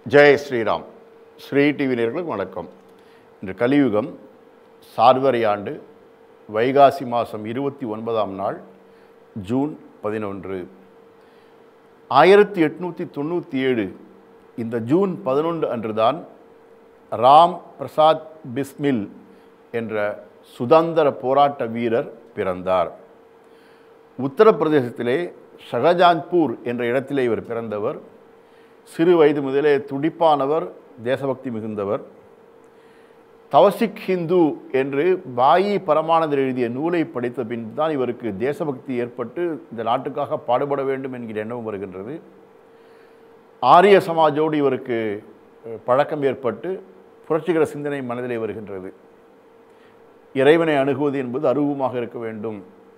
Jai Sriram Sri TV நேயர்களுக்கு வணக்கம் இன்று கலியுகம் சார்வரி ஆண்டு வைகாசி மாதம் இருபத்தி ஒன்பதாம் நாள் ஜூன் பதினொன்று ஆயிரத்தி எட்நூற்றி தொண்ணூற்றி ஏழு இந்த ஜூன் பதினொன்று அன்றுதான் ராம் பிரசாத் பிஸ்மில் என்ற சுதந்திர போராட்ட வீரர் பிறந்தார் உத்தரப்பிரதேசத்திலே ஷஹஜான்பூர் என்ற இடத்திலே இவர் பிறந்தவர் சிறு வயது முதலே துடிப்பானவர் தேசபக்தி மிகுந்தவர் தவசிக் ஹிந்து என்று பாயி பரமானந்தர் எழுதிய நூலை படித்த பின் தான் இவருக்கு தேசபக்தி ஏற்பட்டு இந்த நாட்டுக்காக பாடுபட வேண்டும் என்கிற எண்ணம் வருகின்றது ஆரிய சமாஜோடு இவருக்கு அஹ், பழக்கம் ஏற்பட்டு புரட்சிகர சிந்தனை மனதிலே வருகின்றது இறைவனை அணுகுவது என்பது அருவமாக இருக்க வேண்டும்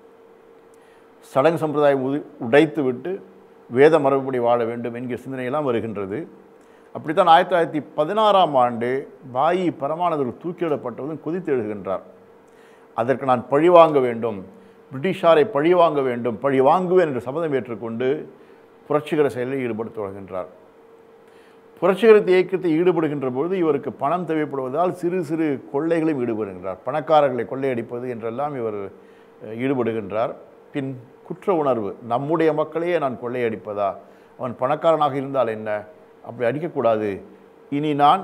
சடங்கு சம்பிரதாயம் உதி- உடைத்துவிட்டு வேத மரபுப்படி வாழ வேண்டும் என்கிற சிந்தனையெல்லாம் வருகின்றது அப்படித்தான் ஆயிரத்தி தொள்ளாயிரத்தி பதினாறாம் ஆண்டு பாயி பரமானந்தர் தூக்கிலிடப்பட்டதும் கொதித்து எழுதுகின்றார் அதற்கு நான் பழி வாங்க வேண்டும் பிரிட்டிஷாரை பழி வாங்க வேண்டும் பழி வாங்குவேன் என்று சபதம் ஏற்றுக்கொண்டு புரட்சிகர செயலில் ஈடுபடுத்த தொடங்குகின்றார் புரட்சிகர இயக்கத்தை ஈடுபடுகின்ற பொழுது இவருக்கு பணம் தேவைப்படுவதால் சிறு சிறு கொள்ளைகளையும் ஈடுபடுகின்றார் பணக்காரர்களை கொள்ளையடிப்பது என்றெல்லாம் இவர் அஹ், ஈடுபடுகின்றார் பின் குற்ற உணர்வு நம்முடைய மக்களையே நான் கொள்ளையடிப்பதா அவன் பணக்காரனாக இருந்தால் என்ன அப்படி அடிக்கக்கூடாது இனி நான்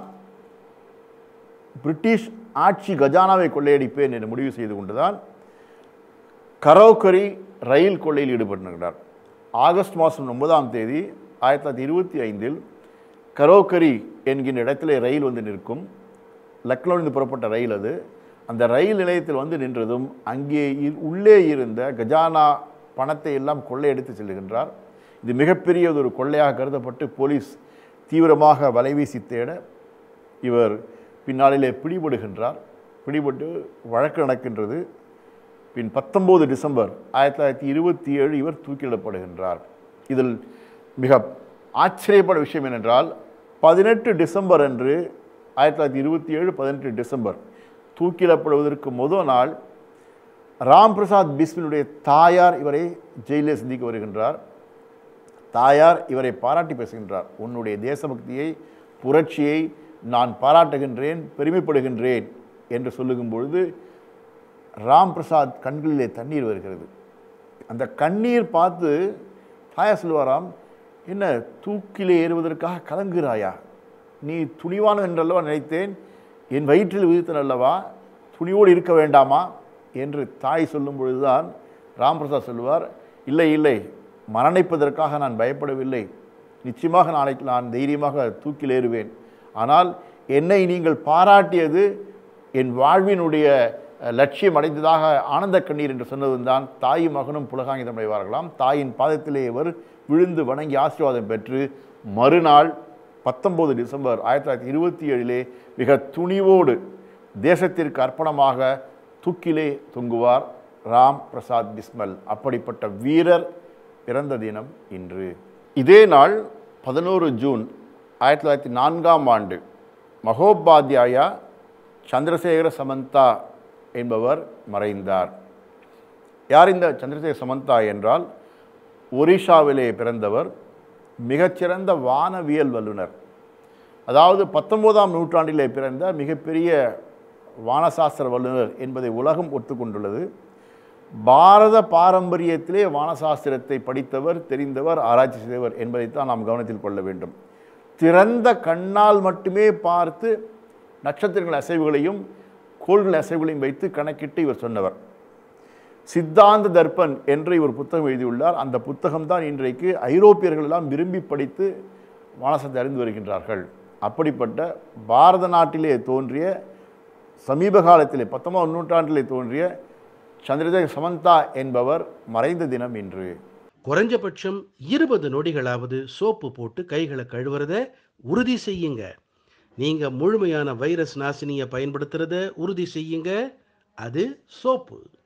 பிரிட்டிஷ் ஆட்சி கஜானாவை கொள்ளையடிப்பேன் என்று முடிவு செய்து கொண்டுதான் கரோக்கரி ரயில் கொள்ளையில் ஈடுபடுகிறார் ஆகஸ்ட் மாதம் ஒன்பதாம் தேதி ஆயிரத்தி தொள்ளாயிரத்தி இருபத்தி ஐந்தில் கரோக்கரி என்கின்ற இடத்திலே ரயில் வந்து நிற்கும் லக்னோவிலிருந்து புறப்பட்ட ரயில் அது அந்த ரயில் நிலையத்தில் வந்து நின்றதும் அங்கே இ- உள்ளே இருந்த கஜானா பணத்தை எல்லாம் கொள்ளையடித்து செல்லுகின்றார் இது மிகப்பெரிய ஒரு கொள்ளையாக கருதப்பட்டு போலீஸ் தீவிரமாக வலைவீசி தேட இவர் பின்னாளிலே பிடிபடுகின்றார் பிடிபட்டு வழக்கு நடக்கின்றது பின் பத்தொம்போது டிசம்பர் ஆயிரத்தி தொள்ளாயிரத்தி இருபத்தி ஏழு இவர் தூக்கிலிடப்படுகின்றார் இதில் மிக ஆச்சரியப்பட விஷயம் என்னென்றால் பதினெட்டு டிசம்பர் அன்று ஆயிரத்தி தொள்ளாயிரத்தி இருபத்தி ஏழு பதினெட்டு டிசம்பர் தூக்கிலிடப்படுவதற்கு முதல் நாள் ராம் பிரசாத் பிஸ்மினுடைய தாயார் இவரை ஜெயிலே சந்திக்க வருகின்றார் தாயார் இவரை பாராட்டி பேசுகின்றார் உன்னுடைய தேசபக்தியை புரட்சியை நான் பாராட்டுகின்றேன் பெருமைப்படுகின்றேன் என்று சொல்லுகும் பொழுது ராம் பிரசாத் கண்களிலே தண்ணீர் வருகிறது அந்த கண்ணீர் பார்த்து தாயார் சொல்லுவாராம் என்ன தூக்கிலே ஏறுவதற்காக கலங்குகிறாயா நீ துணிவான என்றல்லவா நினைத்தேன் என் வயிற்றில் விதித்தன் அல்லவா துணிவோடு இருக்க வேண்டாமா என்று தாய் சொல்லும் பொழுதுதான் ராம் பிரசாத் சொல்லுவார் இல்லை இல்லை மரணிப்பதற்காக நான் பயப்படவில்லை நிச்சயமாக நாளைக்கு நான் தைரியமாக தூக்கில் ஏறுவேன் ஆனால் என்னை நீங்கள் பாராட்டியது என் வாழ்வினுடைய அஹ், லட்சியம் அடைந்ததாக ஆனந்த கண்ணீர் என்று சொன்னதும் தான் தாயும் மகனும் புலகாங்கிதம் அடைவார்களாம் தாயின் பாதத்திலே இவர் விழுந்து வணங்கி ஆசீர்வாதம் பெற்று மறுநாள் பத்தொன்பது டிசம்பர் ஆயிரத்தி தொள்ளாயிரத்தி இருபத்தி ஏழிலே மிக துணிவோடு தேசத்திற்கு அர்ப்பணமாக தூக்கிலே தொங்குவார் ராம் பிரசாத் பிஸ்மல் அப்படிப்பட்ட வீரர் பிறந்த தினம் இன்று இதே நாள் பதினோரு ஜூன் ஆயிரத்தி தொள்ளாயிரத்தி நான்காம் ஆண்டு மகோபாத்யாயா சந்திரசேகர சமந்தா என்பவர் மறைந்தார் யார் இந்த சந்திரசேகர சமந்தா என்றால் ஒரிஷாவிலே பிறந்தவர் மிகச்சிறந்த வானவியல் வல்லுனர் அதாவது பத்தொன்பதாம் நூற்றாண்டிலே பிறந்த மிகப்பெரிய வானசாஸ்திர வல்லுனர் என்பதை உலகம் ஒத்துக்கொண்டுள்ளது பாரத பாரம்பரியத்திலே வானசாஸ்திரத்தை படித்தவர் தெரிந்தவர் ஆராய்ச்சி செய்தவர் என்பதைத்தான் நாம் கவனத்தில் கொள்ள வேண்டும் திறந்த கண்ணால் மட்டுமே பார்த்து நட்சத்திரங்கள் அசைவுகளையும் கோள்கள் அசைவுகளையும் வைத்து கணக்கிட்டு இவர் சொன்னவர் சித்தாந்த தர்ப்பன் என்று இவர் புத்தகம் எழுதியுள்ளார் அந்த புத்தகம்தான் இன்றைக்கு ஐரோப்பியர்கள் எல்லாம் விரும்பி படித்து வானசத்தை அறிந்து வருகின்றார்கள் அப்படிப்பட்ட பாரத நாட்டிலே தோன்றிய சமீப காலத்திலே பத்தொன்பதாம் நூற்றாண்டிலே தோன்றிய சந்திரசேகர் சமந்தா என்பவர் மறைந்த தினம் இன்று குறைஞ்சபட்சம் இருபது நொடிகளாவது சோப்பு போட்டு கைகளை கழுவுறத உறுதி செய்யுங்க நீங்க முழுமையான வைரஸ் நாசினியை பயன்படுத்துறத உறுதி செய்யுங்க அது சோப்பு